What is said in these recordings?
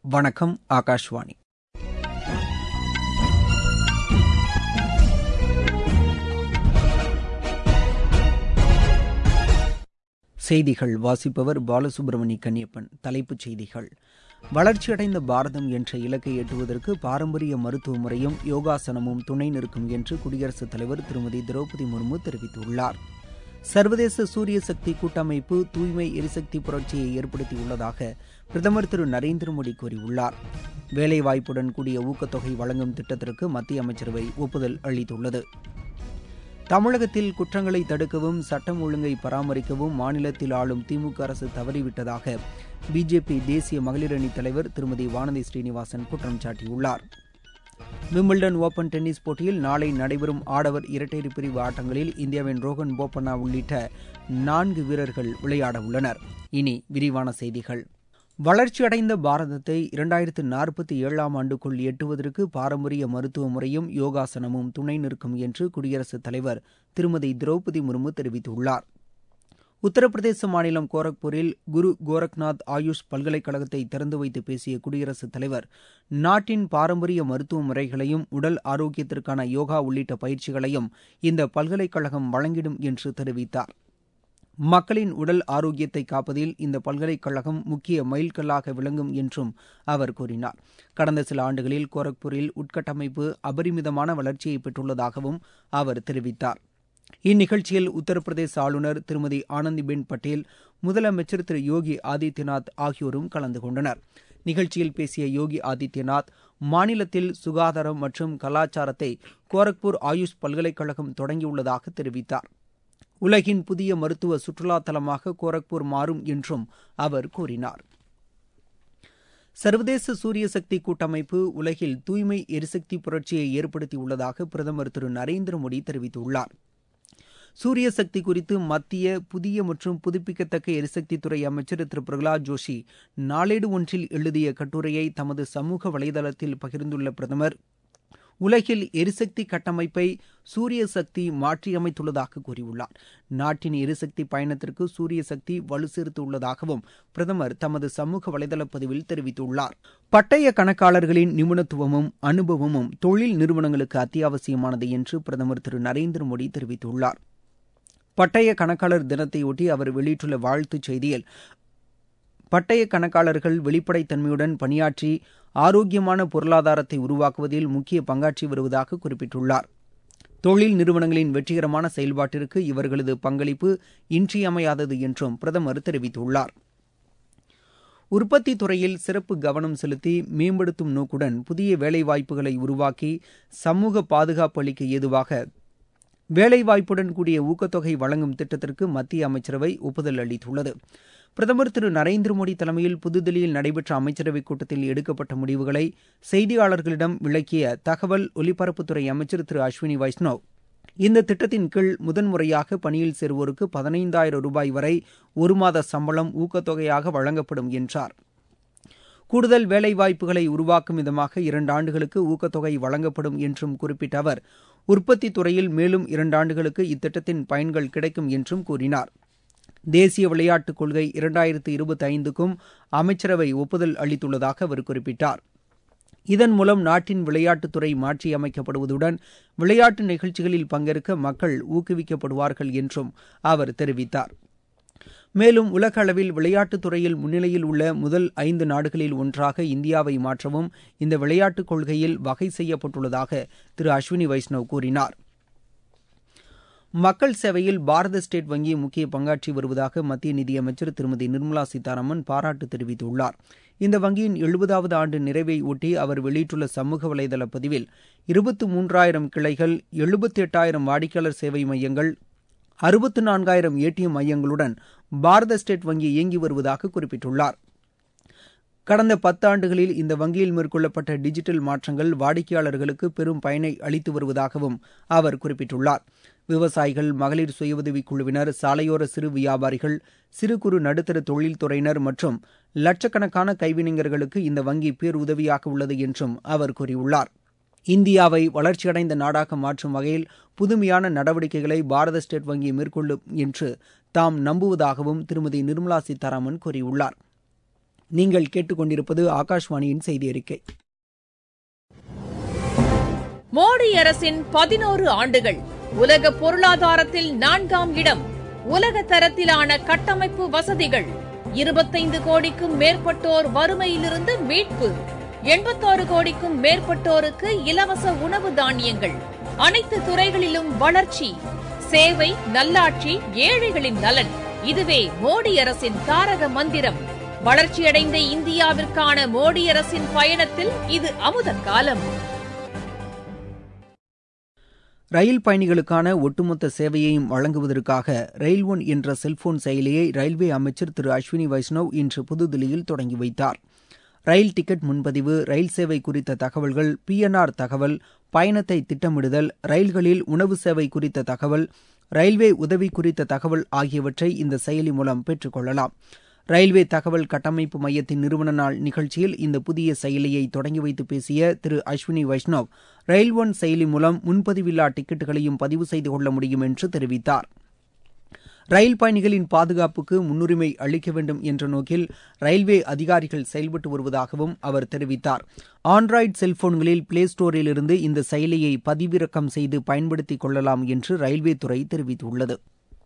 வணக்கம் ஆகாஷ்வாணி செய்திகள் வாசிப்பவர் பாலசுப்ரமணி கன்னியப்பன் தலைப்புச் செய்திகள் வளர்ச்சியடைந்த பாரதம் என்ற இலக்கை எட்டுவதற்கு பாரம்பரிய மருத்துவ முறையும் யோகாசனமும் துணை நிற்கும் என்று குடியரசுத் தலைவர் திருமதி திரௌபதி முர்மு தெரிவித்துள்ளார் சர்வதேச சூரிய சக்தி கூட்டமைப்பு தூய்மை எரிசக்தி புரட்சியை ஏற்படுத்தியுள்ளதாக பிரதமர் திரு நரேந்திர மோடி கூறியுள்ளார் வேலைவாய்ப்புடன் கூடிய ஊக்கத்தொகை வழங்கும் திட்டத்திற்கு மத்திய அமைச்சரவை ஒப்புதல் அளித்துள்ளது தமிழகத்தில் குற்றங்களை தடுக்கவும் சட்டம் ஒழுங்கை பராமரிக்கவும் மாநிலத்தில் ஆளும் திமுக அரசு தவறிவிட்டதாக பிஜேபி தேசிய மகளிர் அணி தலைவர் திருமதி வானதி ஸ்ரீனிவாசன் குற்றம் சாட்டியுள்ளார் விம்பிள்டன் ஓபன் டென்னிஸ் போட்டியில் நாளை நடைபெறும் ஆடவர் இரட்டையர் பிரிவு ஆட்டங்களில் இந்தியாவின் ரோகன் போப்பண்ணா உள்ளிட்ட நான்கு வீரர்கள் விளையாட உள்ளனர் இனி விரிவான செய்திகள் வளர்ச்சியடைந்த பாரதத்தை இரண்டாயிரத்து நாற்பத்தி ஏழாம் ஆண்டுக்குள் எட்டுவதற்கு பாரம்பரிய மருத்துவ முறையும் யோகாசனமும் துணை நிற்கும் என்று குடியரசுத் தலைவர் திருமதி திரௌபதி முர்மு தெரிவித்துள்ளார் உத்தரப்பிரதேச மாநிலம் கோரக்பூரில் குரு கோரக்நாத் ஆயுஷ் பல்கலைக்கழகத்தை திறந்து வைத்து பேசிய குடியரசுத் தலைவர் நாட்டின் பாரம்பரிய மருத்துவ முறைகளையும் உடல் ஆரோக்கியத்திற்கான யோகா உள்ளிட்ட பயிற்சிகளையும் இந்த பல்கலைக்கழகம் வழங்கிடும் என்று தெரிவித்தார் மக்களின் உடல் ஆரோக்கியத்தை காப்பதில் இந்த பல்கலைக்கழகம் முக்கிய மைல்கல்லாக விளங்கும் என்றும் அவர் கூறினார் கடந்த சில ஆண்டுகளில் கோரக்பூரில் உட்கட்டமைப்பு அபரிமிதமான வளர்ச்சியை பெற்றுள்ளதாகவும் அவர் தெரிவித்தார் இந்நிகழ்ச்சியில் உத்தரப்பிரதேச ஆளுநர் திருமதி ஆனந்திபென் பட்டேல் முதலமைச்சர் திரு யோகி ஆதித்யநாத் ஆகியோரும் கலந்து கொண்டனர் நிகழ்ச்சியில் பேசிய யோகி ஆதித்யநாத் மாநிலத்தில் சுகாதாரம் மற்றும் கலாச்சாரத்தை கோரக்பூர் ஆயுஷ் பல்கலைக்கழகம் தொடங்கியுள்ளதாக தெரிவித்தார் உலகின் புதிய மருத்துவ சுற்றுலா தலமாக கோரக்பூர் மாறும் என்றும் அவர் கூறினார் சர்வதேச சூரிய சக்தி கூட்டமைப்பு உலகில் தூய்மை எரிசக்தி புரட்சியை ஏற்படுத்தியுள்ளதாக பிரதமர் திரு நரேந்திர மோடி தெரிவித்துள்ளார் சூரிய சக்தி குறித்து மத்திய புதிய மற்றும் புதுப்பிக்கத்தக்க எரிசக்தித்துறை அமைச்சர் திரு பிரகலாத் ஜோஷி நாளேடு ஒன்றில் எழுதிய கட்டுரையை தமது சமூக வலைதளத்தில் பகிர்ந்துள்ள பிரதமர் உலகில் எரிசக்தி கட்டமைப்பை சூரிய சக்தி மாற்றியமைத்துள்ளதாக கூறியுள்ளார் நாட்டின் எரிசக்தி பயணத்திற்கு சூரிய சக்தி வலு சேர்த்துள்ளதாகவும் பிரதமர் தமது சமூக வலைதள பதிவில் தெரிவித்துள்ளார் பட்டய கணக்காளர்களின் நிபுணத்துவமும் அனுபவமும் தொழில் நிறுவனங்களுக்கு அத்தியாவசியமானது என்று பிரதமர் திரு நரேந்திர மோடி தெரிவித்துள்ளார் பட்டய கணக்காளர் தினத்தையொட்டி அவர் வெளியிட்டுள்ள வாழ்த்துச் செய்தியில் பட்டய கணக்காளர்கள் வெளிப்படைத்தன்மையுடன் பணியாற்றி ஆரோக்கியமான பொருளாதாரத்தை உருவாக்குவதில் முக்கிய பங்காற்றி வருவதாக குறிப்பிட்டுள்ளார் தொழில் நிறுவனங்களின் வெற்றிகரமான செயல்பாட்டிற்கு இவர்களது பங்களிப்பு இன்றியமையாதது என்றும் பிரதமர் தெரிவித்துள்ளார் உற்பத்தி துறையில் சிறப்பு கவனம் செலுத்தி மேம்படுத்தும் நோக்குடன் புதிய வேலைவாய்ப்புகளை உருவாக்கி சமூக பாதுகாப்பு அளிக்க ஏதுவாக வேலைவாய்ப்புடன் கூடிய ஊக்கத்தொகை வழங்கும் திட்டத்திற்கு மத்திய அமைச்சரவை ஒப்புதல் அளித்துள்ளது பிரதமர் திரு நரேந்திர மோடி தலைமையில் புதுதில்லியில் நடைபெற்ற அமைச்சரவைக் கூட்டத்தில் எடுக்கப்பட்ட முடிவுகளை செய்தியாளர்களிடம் விளக்கிய தகவல் ஒலிபரப்புத்துறை அமைச்சர் திரு அஸ்வினி வைஷ்ணவ் இந்த திட்டத்தின் கீழ் முதன்முறையாக பணியில் சேருவோருக்கு பதினைந்தாயிரம் ரூபாய் வரை ஒரு மாத சம்பளம் ஊக்கத்தொகையாக வழங்கப்படும் என்றார் கூடுதல் வேலைவாய்ப்புகளை உருவாக்கும் விதமாக இரண்டு ஆண்டுகளுக்கு ஊக்கத்தொகை வழங்கப்படும் என்றும் குறிப்பிட்ட அவர் உற்பத்தி துறையில் மேலும் இரண்டு ஆண்டுகளுக்கு இத்திட்டத்தின் பயன்கள் கிடைக்கும் என்றும் கூறினார் தேசிய விளையாட்டுக் கொள்கை இரண்டாயிரத்து இருபத்தி ஐந்துக்கும் அமைச்சரவை ஒப்புதல் அளித்துள்ளதாக அவர் குறிப்பிட்டார் இதன் மூலம் நாட்டின் விளையாட்டுத்துறை மாற்றியமைக்கப்படுவதுடன் விளையாட்டு நிகழ்ச்சிகளில் பங்கேற்க மக்கள் ஊக்குவிக்கப்படுவார்கள் என்றும் அவர் தெரிவித்தார் மேலும் உலக அளவில் விளையாட்டுத் துறையில் முன்னிலையில் உள்ள முதல் ஐந்து நாடுகளில் ஒன்றாக இந்தியாவை மாற்றவும் இந்த விளையாட்டுக் கொள்கையில் வகை செய்யப்பட்டுள்ளதாக திரு அஸ்வினி வைஷ்ணவ் கூறினார் மக்கள் சேவையில் பாரத ஸ்டேட் வங்கி முக்கிய பங்காற்றி வருவதாக மத்திய நிதியமைச்சர் திருமதி நிர்மலா சீதாராமன் பாராட்டு தெரிவித்துள்ளார் இந்த வங்கியின் எழுபதாவது ஆண்டு நிறைவை ஒட்டி அவர் வெளியிட்டுள்ள சமூக வலைதள பதிவில் இருபத்தி மூன்றாயிரம் கிளைகள் எழுபத்தி எட்டாயிரம் வாடிக்கையாளர் சேவை மையங்கள் அறுபத்து நான்காயிரம் ஏடிஎம் மையங்களுடன் பாரத ஸ்டேட் வங்கி இயங்கி வருவதாக குறிப்பிட்டுள்ளார் கடந்த பத்தாண்டுகளில் இந்த வங்கியில் மேற்கொள்ளப்பட்ட டிஜிட்டல் மாற்றங்கள் வாடிக்கையாளர்களுக்கு பெரும் பயனை அளித்து வருவதாகவும் அவர் குறிப்பிட்டுள்ளார் விவசாயிகள் மகளிர் சுய உதவிக் குழுவினர் சாலையோர சிறு வியாபாரிகள் சிறு குறு நடுத்தர தொழில்துறையினர் மற்றும் லட்சக்கணக்கான கைவினைஞர்களுக்கு இந்த வங்கி பேருதவியாக உள்ளது என்றும் அவர் கூறியுள்ளார் இந்தியாவை வளர்ச்சியடைந்த நாடாக மாற்றும் வகையில் புதுமையான நடவடிக்கைகளை பாரத ஸ்டேட் வங்கி மேற்கொள்ளும் என்று தாம் நம்புவதாகவும் திருமதி நிர்மலா சீதாராமன் கூறியுள்ளார் நீங்கள் கேட்டுக்கொண்டிருப்பது ஆகாஷ்வாணியின் செய்தி அறிக்கை மோடி அரசின் பதினோரு ஆண்டுகள் உலக பொருளாதாரத்தில் நான்காம் இடம் உலக தரத்திலான கட்டமைப்பு வசதிகள் இருபத்தைந்து கோடிக்கும் மேற்பட்டோர் வறுமையிலிருந்து மீட்பு எண்பத்தாறு கோடிக்கும் மேற்பட்டோருக்கு இலவச உணவு தானியங்கள் அனைத்து துறைகளிலும் வளர்ச்சி சேவை நல்லாட்சி ஏழைகளின் நலன் இதுவே மோடி அரசின் தாரக மந்திரம் வளர்ச்சியடைந்த இந்தியாவிற்கான மோடி அரசின் பயணத்தில் இது அமுத காலம் ரயில் பயணிகளுக்கான ஒட்டுமொத்த சேவையையும் வழங்குவதற்காக ரயில் ஒன் என்ற செல்போன் செயலியை ரயில்வே அமைச்சர் திரு அஸ்வினி வைஷ்ணவ் இன்று புதுதில்லியில் தொடங்கி வைத்தார் ரயில் டிக்கெட் முன்பதிவு ரயில் சேவை குறித்த தகவல்கள் பிஎன்ஆர் தகவல் பயணத்தை திட்டமிடுதல் ரயில்களில் உணவு சேவை குறித்த தகவல் ரயில்வே உதவி குறித்த தகவல் ஆகியவற்றை இந்த செயலி மூலம் பெற்றுக் கொள்ளலாம் ரயில்வே தகவல் கட்டமைப்பு மையத்தின் நிறுவன நாள் நிகழ்ச்சியில் இந்த புதிய செயலியை தொடங்கி வைத்து பேசிய திரு அஸ்வினி வைஷ்ணவ் ரயில் ஒன் செயலி மூலம் முன்பதிவில்லா டிக்கெட்டுகளையும் பதிவு செய்து கொள்ள முடியும் என்று தெரிவித்தார் ரயில் பயணிகளின் பாதுகாப்புக்கு முன்னுரிமை அளிக்க வேண்டும் என்ற நோக்கில் ரயில்வே அதிகாரிகள் செயல்பட்டு வருவதாகவும் அவர் தெரிவித்தார் ஆண்ட்ராய்டு செல்போன்களில் பிளே ஸ்டோரிலிருந்து இந்த செயலியை பதிவிறக்கம் செய்து பயன்படுத்திக் கொள்ளலாம் என்று ரயில்வே துறை தெரிவித்துள்ளது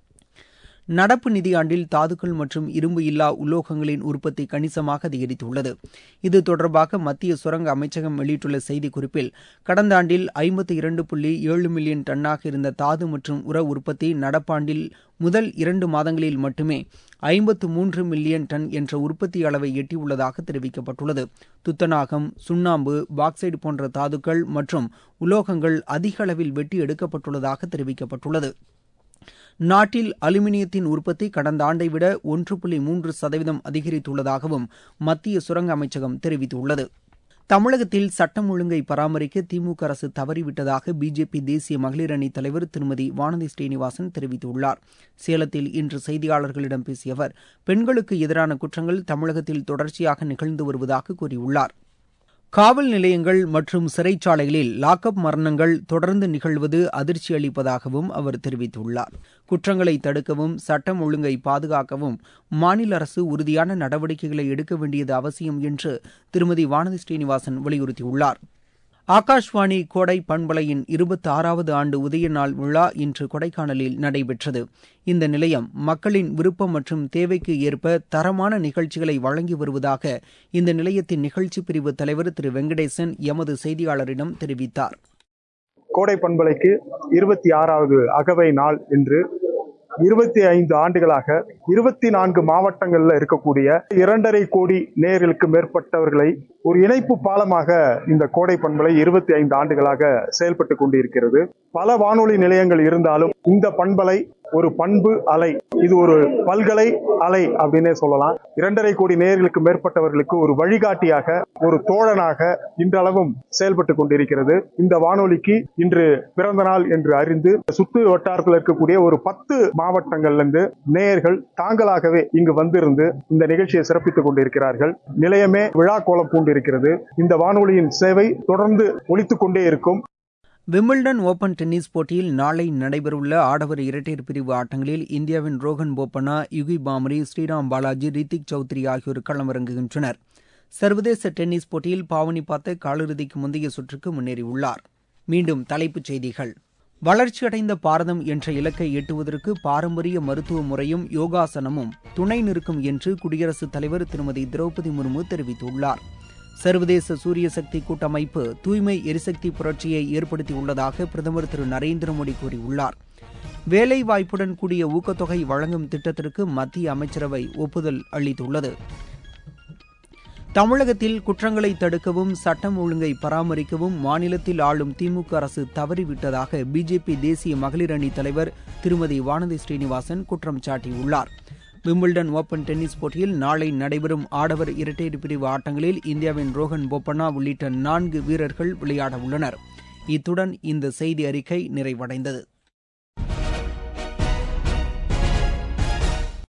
நடப்பு நிதியாண்டில் தாதுக்கள் மற்றும் இரும்பு இல்லா உலோகங்களின் உற்பத்தி கணிசமாக அதிகரித்துள்ளது இது தொடர்பாக மத்திய சுரங்க அமைச்சகம் வெளியிட்டுள்ள செய்திக்குறிப்பில் கடந்த ஆண்டில் ஐம்பத்தி இரண்டு புள்ளி ஏழு மில்லியன் டன்னாக இருந்த தாது மற்றும் உர உற்பத்தி நடப்பாண்டில் முதல் இரண்டு மாதங்களில் மட்டுமே ஐம்பத்து மூன்று மில்லியன் டன் என்ற உற்பத்தி அளவை எட்டியுள்ளதாக தெரிவிக்கப்பட்டுள்ளது துத்தநாகம் சுண்ணாம்பு பாக்சைடு போன்ற தாதுக்கள் மற்றும் உலோகங்கள் அதிக அளவில் வெட்டி எடுக்கப்பட்டுள்ளதாக தெரிவிக்கப்பட்டுள்ளது நாட்டில் அலுமினியத்தின் உற்பத்தி கடந்த ஆண்டை விட ஒன்று புள்ளி மூன்று சதவீதம் அதிகரித்துள்ளதாகவும் மத்திய சுரங்க அமைச்சகம் தெரிவித்துள்ளது தமிழகத்தில் சட்டம் ஒழுங்கை பராமரிக்க திமுக அரசு தவறிவிட்டதாக பிஜேபி தேசிய மகளிர் அணி தலைவர் திருமதி வானதி ஸ்ரீனிவாசன் தெரிவித்துள்ளார் சேலத்தில் இன்று செய்தியாளர்களிடம் பேசிய அவர் பெண்களுக்கு எதிரான குற்றங்கள் தமிழகத்தில் தொடர்ச்சியாக நிகழ்ந்து வருவதாக கூறியுள்ளார் காவல் நிலையங்கள் மற்றும் சிறைச்சாலைகளில் லாக்அப் மரணங்கள் தொடர்ந்து நிகழ்வது அதிர்ச்சி அளிப்பதாகவும் அவர் தெரிவித்துள்ளார் குற்றங்களை தடுக்கவும் சட்டம் ஒழுங்கை பாதுகாக்கவும் மாநில அரசு உறுதியான நடவடிக்கைகளை எடுக்க வேண்டியது அவசியம் என்று திருமதி வானதி ஸ்ரீனிவாசன் வலியுறுத்தியுள்ளார் ஆகாஷ்வாணி கோடை பண்பலையின் இருபத்தி ஆறாவது ஆண்டு உதய நாள் விழா இன்று கொடைக்கானலில் நடைபெற்றது இந்த நிலையம் மக்களின் விருப்பம் மற்றும் தேவைக்கு ஏற்ப தரமான நிகழ்ச்சிகளை வழங்கி வருவதாக இந்த நிலையத்தின் நிகழ்ச்சி பிரிவு தலைவர் திரு வெங்கடேசன் எமது செய்தியாளரிடம் தெரிவித்தார் கோடை பண்பலைக்கு இருபத்தி ஆறாவது அகவை நாள் என்று இருபத்தி ஐந்து ஆண்டுகளாக இருபத்தி நான்கு மாவட்டங்கள்ல இருக்கக்கூடிய இரண்டரை கோடி நேர்களுக்கு மேற்பட்டவர்களை ஒரு இணைப்பு பாலமாக இந்த கோடை பண்பலை இருபத்தி ஐந்து ஆண்டுகளாக செயல்பட்டு கொண்டிருக்கிறது பல வானொலி நிலையங்கள் இருந்தாலும் இந்த பண்பலை ஒரு பண்பு அலை இது ஒரு பல்கலை அலை அப்படின்னே சொல்லலாம் இரண்டரை கோடி நேர்களுக்கு மேற்பட்டவர்களுக்கு ஒரு வழிகாட்டியாக ஒரு தோழனாக இன்றளவும் செயல்பட்டு கொண்டிருக்கிறது இந்த வானொலிக்கு இன்று பிறந்த நாள் என்று அறிந்து சுத்து வட்டாரத்தில் இருக்கக்கூடிய ஒரு பத்து மாவட்டங்கள்ல இருந்து நேயர்கள் தாங்களாகவே இங்கு வந்திருந்து இந்த நிகழ்ச்சியை சிறப்பித்துக் கொண்டிருக்கிறார்கள் நிலையமே விழா கோலம் பூண்டிருக்கிறது இந்த வானொலியின் சேவை தொடர்ந்து ஒலித்துக் கொண்டே இருக்கும் விம்பிள்டன் ஓபன் டென்னிஸ் போட்டியில் நாளை நடைபெறவுள்ள ஆடவர் இரட்டையர் பிரிவு ஆட்டங்களில் இந்தியாவின் ரோஹன் போப்பண்ணா யுகி பாமரி ஸ்ரீராம் பாலாஜி ரித்திக் சௌத்ரி ஆகியோர் களமிறங்குகின்றனர் சர்வதேச டென்னிஸ் போட்டியில் பாவனி பாத்த காலிறுதிக்கு முந்தைய சுற்றுக்கு முன்னேறியுள்ளார் மீண்டும் தலைப்புச் செய்திகள் வளர்ச்சியடைந்த பாரதம் என்ற இலக்கை எட்டுவதற்கு பாரம்பரிய மருத்துவ முறையும் யோகாசனமும் துணை நிற்கும் என்று குடியரசுத் தலைவர் திருமதி திரௌபதி முர்மு தெரிவித்துள்ளார் சர்வதேச சூரிய சக்தி கூட்டமைப்பு தூய்மை எரிசக்தி புரட்சியை ஏற்படுத்தியுள்ளதாக பிரதமர் திரு நரேந்திர மோடி கூறியுள்ளார் வேலை வாய்ப்புடன் கூடிய ஊக்கத்தொகை வழங்கும் திட்டத்திற்கு மத்திய அமைச்சரவை ஒப்புதல் அளித்துள்ளது தமிழகத்தில் குற்றங்களை தடுக்கவும் சட்டம் ஒழுங்கை பராமரிக்கவும் மாநிலத்தில் ஆளும் திமுக அரசு தவறிவிட்டதாக பிஜேபி தேசிய மகளிர் அணி தலைவர் திருமதி வானதி ஸ்ரீனிவாசன் குற்றம் சாட்டியுள்ளார் விம்பிள்டன் ஓபன் டென்னிஸ் போட்டியில் நாளை நடைபெறும் ஆடவர் இரட்டையர் பிரிவு ஆட்டங்களில் இந்தியாவின் ரோஹன் போப்பண்ணா உள்ளிட்ட நான்கு வீரர்கள் விளையாட உள்ளனர் இத்துடன் இந்த செய்தி அறிக்கை நிறைவடைந்தது